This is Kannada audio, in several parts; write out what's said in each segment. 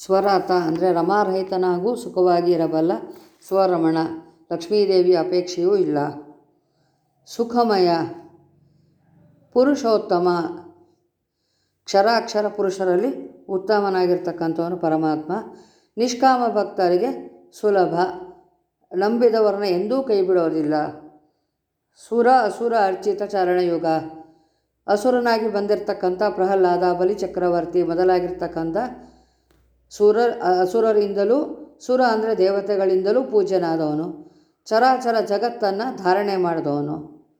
ಸ್ವರಾತ ಅಂದರೆ ರಮಾರಹಿತನಾಗೂ ಸುಖವಾಗಿ ಇರಬಲ್ಲ ಸ್ವರಮಣ ಲಕ್ಷ್ಮೀದೇವಿಯ ಅಪೇಕ್ಷೆಯೂ ಇಲ್ಲ ಸುಖಮಯ ಪುರುಷೋತ್ತಮ ಕ್ಷರಾಕ್ಷರ ಪುರುಷರಲ್ಲಿ ಉತ್ತಮನಾಗಿರ್ತಕ್ಕಂಥವನು ಪರಮಾತ್ಮ ನಿಷ್ಕಾಮ ಭಕ್ತರಿಗೆ ಸುಲಭ ನಂಬಿದವರನ್ನ ಎಂದೂ ಕೈ ಬಿಡೋದಿಲ್ಲ ಸುರ ಅಸುರ ಅರ್ಚಿತ ಚರಣಯುಗ ಅಸುರನಾಗಿ ಬಂದಿರತಕ್ಕಂಥ ಪ್ರಹ್ಲಾದ ಬಲಿಚಕ್ರವರ್ತಿ ಮೊದಲಾಗಿರ್ತಕ್ಕಂಥ ಸುರ ಅಸುರರಿಂದಲೂ ಸುರ ಅಂದರೆ ದೇವತೆಗಳಿಂದಲೂ ಪೂಜ್ಯನಾದವನು ಚರಾಚರ ಜಗತ್ತನ್ನು ಧಾರಣೆ ಮಾಡಿದವನು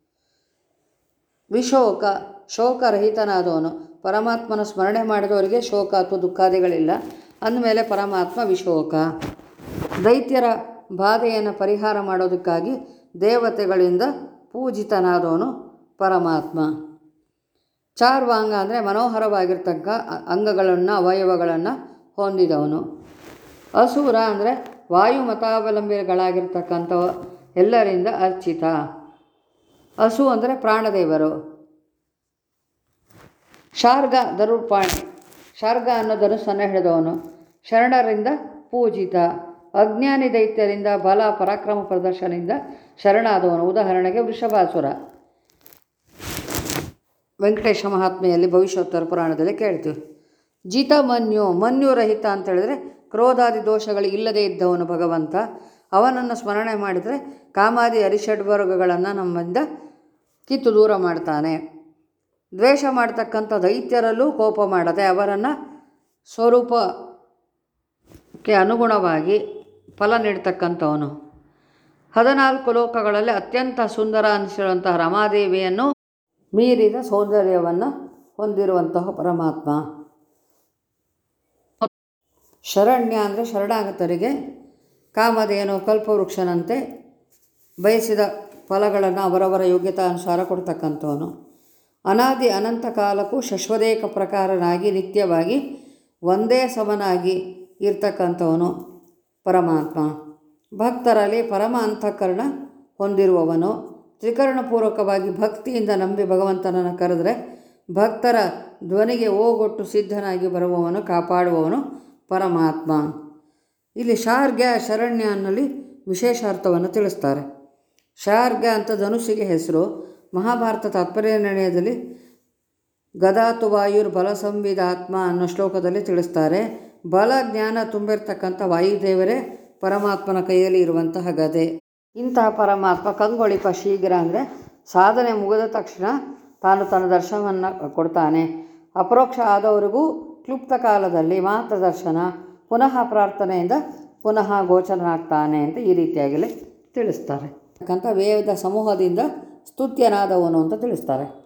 ವಿಶೋಕ ಶೋಕರಹಿತನಾದವನು ಪರಮಾತ್ಮನ ಸ್ಮರಣೆ ಮಾಡಿದವರಿಗೆ ಶೋಕ ಅಥವಾ ದುಃಖಾದಿಗಳಿಲ್ಲ ಅಂದಮೇಲೆ ಪರಮಾತ್ಮ ವಿಶೋಕ ದೈತ್ಯರ ಬಾಧೆಯನ್ನು ಪರಿಹಾರ ಮಾಡೋದಕ್ಕಾಗಿ ದೇವತೆಗಳಿಂದ ಪೂಜಿತನಾದವನು ಪರಮಾತ್ಮ ಚಾರ್ವಾಂಗ ಅಂದರೆ ಮನೋಹರವಾಗಿರ್ತಕ್ಕ ಅಂಗಗಳನ್ನು ಅವಯವಗಳನ್ನು ಹೊಂದಿದವನು ಅಸುರ ಅಂದರೆ ವಾಯುಮತಾವಲಂಬಿಗಳಾಗಿರ್ತಕ್ಕಂಥ ಎಲ್ಲರಿಂದ ಅರ್ಚಿತ ಹಸು ಅಂದರೆ ಪ್ರಾಣದೇವರು ಶಾರ್ಗ ದರುಪಾಣಿ ಶಾರ್ಗ ಅನ್ನೋ ಧನುಸ್ಸನ್ನು ಹಿಡಿದವನು ಶರಣರಿಂದ ಪೂಜಿತ ಅಜ್ಞಾನಿ ದೈತ್ಯರಿಂದ ಬಲ ಪರಾಕ್ರಮ ಪ್ರದರ್ಶನದಿಂದ ಶರಣಾದವನು ಉದಾಹರಣೆಗೆ ವೃಷಭಾಸುರ ವೆಂಕಟೇಶ ಮಹಾತ್ಮೆಯಲ್ಲಿ ಭವಿಷ್ಯೋತ್ತರ ಪುರಾಣದಲ್ಲಿ ಕೇಳ್ತೀವಿ ಜಿತ ಮನ್ಯು ಮನ್ಯುರಹಿತ ಅಂತ ಹೇಳಿದ್ರೆ ಕ್ರೋಧಾದಿ ದೋಷಗಳು ಇಲ್ಲದೇ ಇದ್ದವನು ಭಗವಂತ ಅವನನ್ನು ಸ್ಮರಣೆ ಮಾಡಿದರೆ ಕಾಮಾದಿ ಅರಿಷಡ್ವರ್ಗಗಳನ್ನು ನಮ್ಮಿಂದ ಕಿತ್ತು ದೂರ ಮಾಡ್ತಾನೆ ದ್ವೇಷ ಮಾಡ್ತಕ್ಕಂಥ ದೈತ್ಯರಲ್ಲೂ ಕೋಪ ಮಾಡದೆ ಅವರನ್ನು ಸ್ವರೂಪಕ್ಕೆ ಅನುಗುಣವಾಗಿ ಫಲ ನೀಡ್ತಕ್ಕಂಥವನು ಹದಿನಾಲ್ಕು ಲೋಕಗಳಲ್ಲಿ ಅತ್ಯಂತ ಸುಂದರ ಅನಿಸಿರುವಂತಹ ರಮಾದೇವಿಯನ್ನು ಮೀರಿದ ಸೌಂದರ್ಯವನ್ನು ಹೊಂದಿರುವಂತಹ ಪರಮಾತ್ಮ ಶರಣ್ಯ ಅಂದರೆ ಶರಣಾಗತರಿಗೆ ಕಾಮಧೇನು ಕಲ್ಪವೃಕ್ಷನಂತೆ ಬಯಸಿದ ಫಲಗಳನ್ನು ಅವರವರ ಯೋಗ್ಯತಾನುಸಾರ ಕೊಡ್ತಕ್ಕಂಥವನು ಅನಾದಿ ಅನಂತ ಕಾಲಕ್ಕೂ ಶಶ್ವದೇಕ ಪ್ರಕಾರನಾಗಿ ನಿತ್ಯವಾಗಿ ಒಂದೇ ಸಮನಾಗಿ ಇರ್ತಕ್ಕಂಥವನು ಪರಮಾತ್ಮ ಭಕ್ತರಲ್ಲಿ ಪರಮ ಅಂತಃಕರಣ ಹೊಂದಿರುವವನು ತ್ರಿಕರಣಪೂರ್ವಕವಾಗಿ ಭಕ್ತಿಯಿಂದ ನಂಬಿ ಭಗವಂತನನ್ನು ಕರೆದರೆ ಭಕ್ತರ ಧ್ವನಿಗೆ ಓಗೊಟ್ಟು ಸಿದ್ಧನಾಗಿ ಬರುವವನು ಕಾಪಾಡುವವನು ಪರಮಾತ್ಮ ಇಲ್ಲಿ ಶಾರ್ಗ್ಯ ಶರಣ್ಯ ಅನ್ನಲ್ಲಿ ವಿಶೇಷ ಅರ್ಥವನ್ನು ತಿಳಿಸ್ತಾರೆ ಶಾರ್ಗ್ಯ ಅಂತ ಧನುಷಿಗೆ ಹೆಸರು ಮಹಾಭಾರತ ತಾತ್ಪರ್ಯ ನಿರ್ಣಯದಲ್ಲಿ ಗದಾತು ವಾಯುರ್ ಬಲ ಸಂವಿಧಾತ್ಮ ಅನ್ನೋ ಶ್ಲೋಕದಲ್ಲಿ ತಿಳಿಸ್ತಾರೆ ಬಲ ಜ್ಞಾನ ತುಂಬಿರ್ತಕ್ಕಂಥ ವಾಯುದೇವರೇ ಪರಮಾತ್ಮನ ಕೈಯಲ್ಲಿ ಇರುವಂತಹ ಗದೆ ಇಂತಹ ಪರಮಾತ್ಮ ಕಂಗೊಳಿಪ ಶೀಘ್ರ ಅಂದರೆ ಸಾಧನೆ ಮುಗಿದ ತಕ್ಷಣ ತಾನು ತನ್ನ ದರ್ಶನವನ್ನು ಕೊಡ್ತಾನೆ ಅಪರೋಕ್ಷ ಆದವರಿಗೂ ಕ್ಲುಪ್ತ ಕಾಲದಲ್ಲಿ ಮಾತ್ರ ದರ್ಶನ ಪುನಃ ಪ್ರಾರ್ಥನೆಯಿಂದ ಪುನಃ ಗೋಚರನಾಗ್ತಾನೆ ಅಂತ ಈ ರೀತಿಯಾಗಲಿ ತಿಳಿಸ್ತಾರೆ ಯಾಕಂತ ವೇದ ಸಮೂಹದಿಂದ ಸ್ತುತ್ಯನಾದವನು ಅಂತ ತಿಳಿಸ್ತಾರೆ